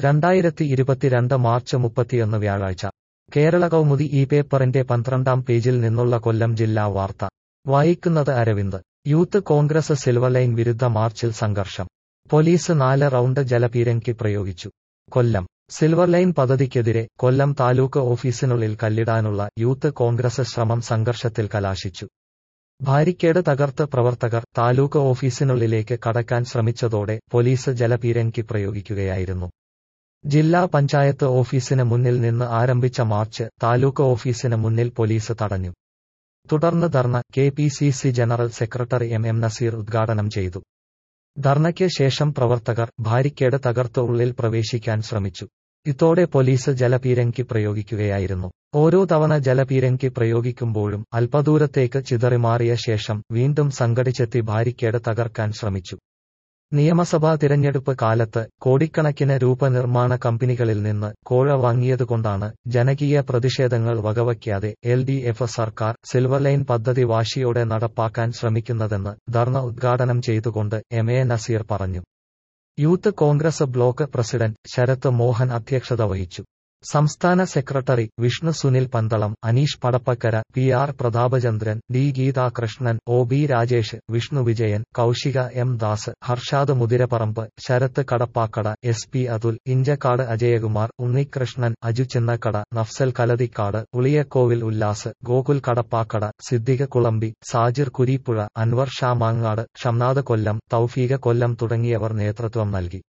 രണ്ടായിരത്തി ഇരുപത്തിരണ്ട് മാർച്ച് മുപ്പത്തിയൊന്ന് വ്യാഴാഴ്ച കേരള കൗമുദി ഈ പേപ്പറിന്റെ പന്ത്രണ്ടാം പേജിൽ നിന്നുള്ള കൊല്ലം ജില്ലാ വാർത്ത വായിക്കുന്നത് Aravind Youth Congress Silver Line വിരുദ്ധ മാർച്ചിൽ സംഘർഷം പോലീസ് നാല് റൗണ്ട് ജലപീരങ്കി പ്രയോഗിച്ചു കൊല്ലം സിൽവർ ലൈൻ പദ്ധതിക്കെതിരെ കൊല്ലം താലൂക്ക് ഓഫീസിനുള്ളിൽ കല്ലിടാനുള്ള യൂത്ത് കോൺഗ്രസ് ശ്രമം സംഘർഷത്തിൽ കലാശിച്ചു ബാരിക്കേഡ് തകർത്ത് പ്രവർത്തകർ താലൂക്ക് ഓഫീസിനുള്ളിലേക്ക് കടക്കാൻ ശ്രമിച്ചതോടെ പോലീസ് ജലപീരങ്കി പ്രയോഗിക്കുകയായിരുന്നു ജില്ലാ പഞ്ചായത്ത് ഓഫീസിന് മുന്നിൽ നിന്ന് ആരംഭിച്ച മാർച്ച് താലൂക്ക് ഓഫീസിന് മുന്നിൽ പോലീസ് തടഞ്ഞു തുടർന്ന് ധർണ K P C C general secretary M M Naseer ഉദ്ഘാടനം ചെയ്തു ധർണയ്ക്ക് ശേഷം പ്രവർത്തകർ ബാരിക്കേഡ് തകർത്ത് ഉള്ളിൽ പ്രവേശിക്കാൻ ശ്രമിച്ചു ഇതോടെ പോലീസ് ജലപീരങ്കി പ്രയോഗിക്കുകയായിരുന്നു ഓരോ തവണ ജലപീരങ്കി പ്രയോഗിക്കുമ്പോഴും അല്പദൂരത്തേക്ക് ചിതറിമാറിയ ശേഷം വീണ്ടും സംഘടിച്ചെത്തി ബാരിക്കേഡ് തകർക്കാൻ ശ്രമിച്ചു നിയമസഭാ തിരഞ്ഞെടുപ്പ് കാലത്ത് കോടിക്കണക്കിന് രൂപ നിർമ്മാണ കമ്പനികളിൽ നിന്ന് കോഴ വാങ്ങിയതുകൊണ്ടാണ് ജനകീയ പ്രതിഷേധങ്ങൾ വകവയ്ക്കാതെ എൽ ഡി എഫ് സർക്കാർ സിൽവർ ലൈൻ പദ്ധതി വാശിയോടെ നടപ്പാക്കാൻ ശ്രമിക്കുന്നതെന്ന് ധർണ ഉദ്ഘാടനം ചെയ്തുകൊണ്ട് എം എ നസീർ പറഞ്ഞു Youth Congress block president Sarath Mohan അധ്യക്ഷത വഹിച്ചു സംസ്ഥാന secretary Vishnu Sunil Pandalam Aneesh Padappakkara P R Prathapachandran D Geethakrishnan O B Rajesh Vishnu Vijayan Kaushik M Das Harshad Muthirapparambu Sarath Kadappakkada S P Athul Inchakkad Ajayakumar Unnikrishnan Aju Chinnakkada Nafsal Kalathikkad Uliyakovil Ullas Gokul Kadappakkada Siddique Kulambi Sajir Kureepuzha Anvar Shah Mangad Shamnad Kollam Toufeeq Kollam തുടങ്ങിയവർ നേതൃത്വം നൽകി